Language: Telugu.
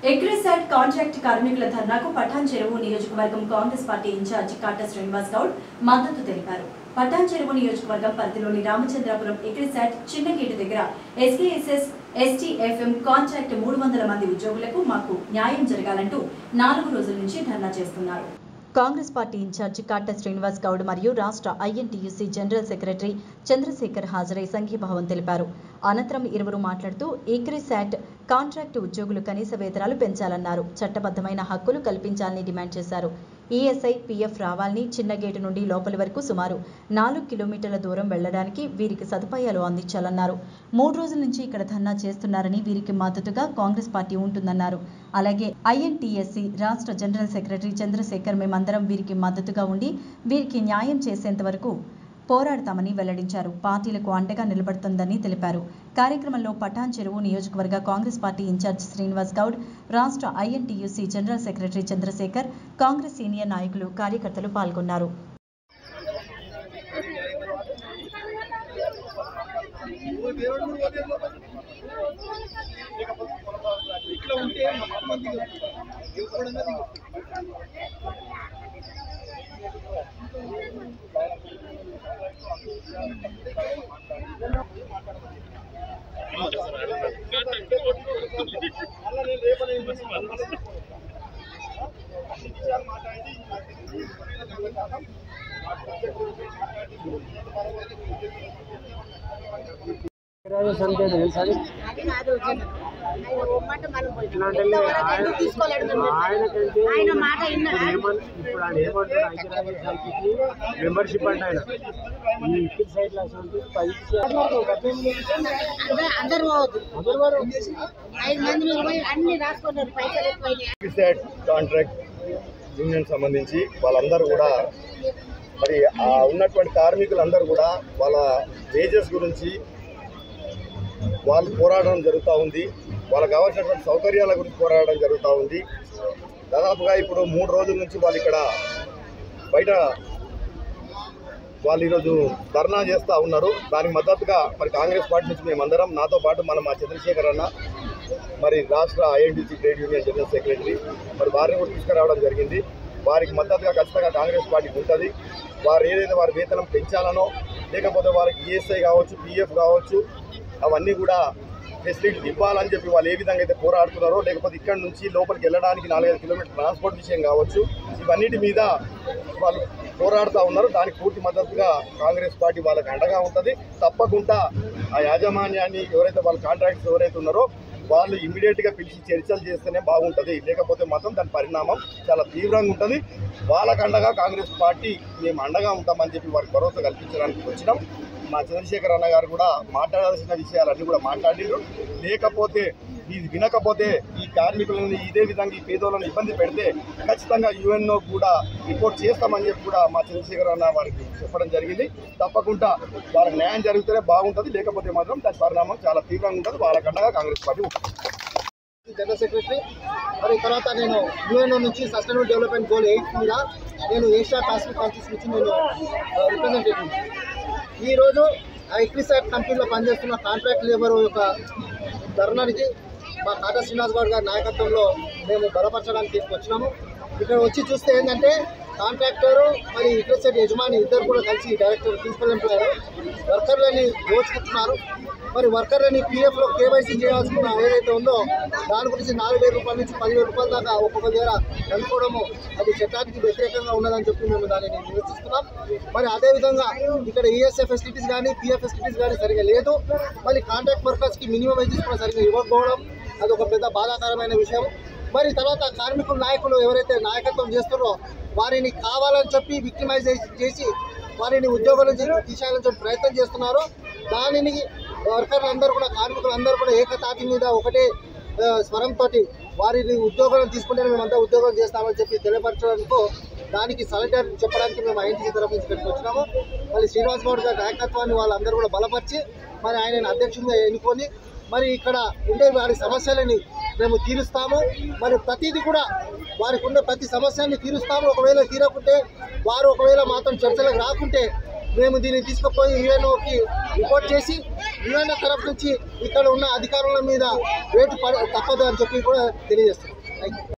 ఎగ్రిసాట్ కాంట్రాక్ట్ కార్మికుల ధర్నాకు పఠాన్ చెరువు నియోజకవర్గం కాంగ్రెస్ పార్టీ ఇన్ఛార్జ్ కాట శ్రీనివాస్ గౌడ్ మద్దతు తెలిపారు పఠాన్ చెరువు నియోజకవర్గం పరిధిలోని రామచంద్రాపురం ఎగ్రిసాట్ చిన్నగేటు దగ్గర ఎస్కేఎస్ఎస్ ఎస్టీఎఫ్ఎం కాంట్రాక్ట్ మూడు వందల మంది ఉద్యోగులకు మాకు న్యాయం జరగాలంటూ నాలుగు రోజుల నుంచి ధర్నా చేస్తున్నారు కాంగ్రెస్ పార్టీ ఇన్ఛార్జి కాట శ్రీనివాస్ గౌడ్ మరియు రాష్ట్ర ఐఎన్టీయూసీ జనరల్ సెక్రటరీ చంద్రశేఖర్ హాజరై సంఘీభావం తెలిపారు అనంతరం ఇరువురు మాట్లాడుతూ ఈక్రిసాట్ కాంట్రాక్టు ఉద్యోగులు కనీస వేతనాలు పెంచాలన్నారు చట్టబద్ధమైన హక్కులు కల్పించాలని డిమాండ్ చేశారు ఈఎస్ఐ పీఎఫ్ రావాలని చిన్న గేటు నుండి లోపలి వరకు సుమారు నాలుగు కిలోమీటర్ల దూరం వెళ్లడానికి వీరికి సదుపాయాలు అందించాలన్నారు మూడు రోజుల నుంచి ఇక్కడ ధర్నా చేస్తున్నారని వీరికి మద్దతుగా కాంగ్రెస్ పార్టీ ఉంటుందన్నారు అలాగే ఐఎన్టీఎస్సీ రాష్ట్ర జనరల్ సెక్రటరీ చంద్రశేఖర్ మేమందరం వీరికి మద్దతుగా ఉండి వీరికి న్యాయం చేసేంత వరకు పోరాడతామని వెల్లడించారు పార్టీలకు అండగా నిలబడుతుందని తెలిపారు కార్యక్రమంలో పఠాన్ చెరువు నియోజకవర్గ కాంగ్రెస్ పార్టీ ఇన్ఛార్జ్ శ్రీనివాస్ గౌడ్ రాష్ట్ర INTUC general secretary Chandrasekhar Congress senior నాయకులు కార్యకర్తలు పాల్గొన్నారు ఇట్లా ఉంటే మొత్తం మంది ఇవ్వకుండా అది కాదు జనం. ఆయన ఒమ్మాట మనం పోయినాం. ఎంతవరకు ఎందుకు తీసుకోలేడు మేము ఆయనకంటే ఆయన మాట విన్నాడా? ఏమన్- ఇప్పుడు ఆయన ఏమంటాడు ఐక్యరాజ్య సమితికి మెంబర్షిప్ అంటే ఆయన ఈ ఇక్కడి సైడ్ లో అసలు పది అందరూ- అందరూ పోవద్దు ఐదు మంది మీరు పోయి అన్ని రాసుకున్నారు పైసలు ఎక్కువైనాయి సెట్ కాంట్రాక్ట్ యూనియన్ సంబంధించి వాళ్ళందరూ కూడా మరి ఆ ఉన్నటువంటి కార్మికులందరూ కూడా వాళ్ళ వేజెస్ గురించి వాళ్ళు పోరాడడం జరుగుతూ ఉంది వాళ్ళకి కావాల్సినటువంటి సౌకర్యాల గురించి పోరాడడం జరుగుతూ ఉంది దాదాపుగా ఇప్పుడు మూడు రోజుల నుంచి వాళ్ళు ఇక్కడ బయట వాళ్ళు ఈరోజు ధర్నా చేస్తూ ఉన్నారు దానికి మద్దతుగా మరి కాంగ్రెస్ పార్టీ నుంచి మేమందరం నాతో పాటు మన మా చంద్రశేఖర్ అన్న మరి రాష్ట్ర INTC trade union general secretary మరి వారిని కూడా తీసుకురావడం జరిగింది వారికి మద్దతుగా ఖచ్చితంగా కాంగ్రెస్ పార్టీకి ఉంటుంది వారు ఏదైతే వారి వేతనం పెంచాలనో లేకపోతే వారికి ఈఎస్ఐ కావచ్చు పిఎఫ్ కావచ్చు అవన్నీ కూడా ఫెసిలిటీస్ ఇవ్వాలని చెప్పి వాళ్ళు ఏ విధంగా అయితే పోరాడుతున్నారో లేకపోతే ఇక్కడ నుంచి లోపలికి వెళ్ళడానికి నాలుగైదు కిలోమీటర్ ట్రాన్స్పోర్ట్ విషయం కావచ్చు ఇవన్నిటి మీద వాళ్ళు పోరాడుతూ ఉన్నారు దానికి పూర్తి మద్దతుగా కాంగ్రెస్ పార్టీ వాళ్ళకి అండగా ఉంటుంది తప్పకుండా ఆ యాజమాన్యాన్ని ఎవరైతే వాళ్ళ కాంట్రాక్ట్స్ ఎవరైతే ఉన్నారో వాళ్ళు ఇమీడియట్గా పిలిచి చర్చలు చేస్తేనే బాగుంటుంది లేకపోతే మాత్రం దాని పరిణామం చాలా తీవ్రంగా ఉంటుంది వాళ్ళకు అండగా కాంగ్రెస్ పార్టీ మేము అండగా ఉంటామని చెప్పి వారికి భరోసా కల్పించడానికి వచ్చినాం మా చంద్రశేఖర్ అన్న గారు కూడా మాట్లాడాల్సిన విషయాలన్నీ కూడా మాట్లాడారు లేకపోతే ఇది వినకపోతే ఈ కార్మికులను ఇదే విధంగా ఈ పేదోళ్ళని ఇబ్బంది పెడితే ఖచ్చితంగా యుఎన్ఓ కూడా రిపోర్ట్ చేస్తామని చెప్పి కూడా మా చంద్రశేఖర్ అన్న వారికి చెప్పడం జరిగింది తప్పకుండా వాళ్ళకి న్యాయం జరిగితేనే బాగుంటుంది లేకపోతే మాత్రం దాని పరిణామం చాలా తీవ్రంగా ఉంటుంది వాళ్ళకన్నా కాంగ్రెస్ పార్టీ ఉంటుంది. జనరల్ సెక్రటరీ మరి తర్వాత నేను యుఎన్ఓ నుంచి సస్టైనబుల్ డెవలప్మెంట్ గోల్ ఎయిట్ మీద నేను ఏషియా పాసిఫిక్ కంట్రీస్ నుంచి నేను రిప్రజెంటేటివ్ ఈరోజు ఎక్రిసాట్ కంపెనీలో పనిచేస్తున్న కాంట్రాక్ట్ లేబర్ యొక్క ధర్నానికి మా కాటా శ్రీనివాస్ గౌడ్ గారి నాయకత్వంలో మేము బలపరచడానికి తీసుకొచ్చినాము ఇక్కడ వచ్చి చూస్తే ఏంటంటే కాంట్రాక్టర్ మరి ఇక్రిసెట్ యజమాని ఇద్దరు కూడా కలిసి డైరెక్టర్ ప్రిన్సిపల్ ఎంప్లాయర్ వర్కర్లని దోచుకుంటున్నారు మరి వర్కర్లని పీఎఫ్లో కేవైసీ చేయాల్సిన ఏదైతే ఉందో దాని గురించి నాలుగు వేల రూపాయల నుంచి పదివేల రూపాయల దాకా ఒక్కొక్క దగ్గర కనుక్కోవడము అది చట్టానికి వ్యతిరేకంగా ఉన్నదని చెప్పి మేము దానిని నిరసిస్తున్నాం మరి అదేవిధంగా ఇక్కడ ఈఎస్ఐ ఫెసిలిటీస్ కానీ పిఎఫ్ ఫెసిలిటీస్ కానీ సరిగా లేదు మళ్ళీ కాంట్రాక్ట్ వర్కర్స్కి మినిమం వేజెస్ కూడా సరిగా ఇవ్వకపోవడం అది ఒక పెద్ద బాధాకరమైన విషయం మరి తర్వాత కార్మికుల నాయకులు ఎవరైతే నాయకత్వం చేస్తున్నారో వారిని కావాలని చెప్పి విక్టిమైజ్ చేసి వారిని ఉద్యోగాల నుంచి తీసేయాలని చెప్పి ప్రయత్నం చేస్తున్నారో దానిని వర్కర్లు అందరూ కూడా కార్మికులు అందరూ కూడా ఏకతాటి మీద ఒకటే ఆ, స్వరంతో వారిని ఉద్యోగాలను తీసుకుంటే మేమంతా ఉద్యోగం చేస్తామని చెప్పి తెలియపరచడానికి దానికి సలటర్ చెప్పడానికి మేము ఐఎన్టీసీ తరఫు నుంచి ఇక్కడికి వచ్చినాము మళ్ళీ శ్రీనివాస్ గౌడ్ గారి నాయకత్వాన్ని వాళ్ళందరూ కూడా బలపరిచి మరి ఆయన అధ్యక్షుడిగా ఎన్నుకొని మరి ఇక్కడ ఉండే వారి సమస్యలని మేము తీరుస్తాము మరి ప్రతిదీ కూడా వారికి ఉన్న ప్రతి సమస్యని తీరుస్తాము ఒకవేళ తీరకుంటే వారు ఒకవేళ మాత్రం చర్చలకు రాకుంటే మేము దీన్ని తీసుకుపోయి యుఎన్ఓకి రిపోర్ట్ చేసి యుఎన్ఓ తరఫు నుంచి ఇక్కడ ఉన్న అధికారుల మీద రేటు పడ తప్పదు అని చెప్పి కూడా తెలియజేస్తున్నాం థ్యాంక్ యూ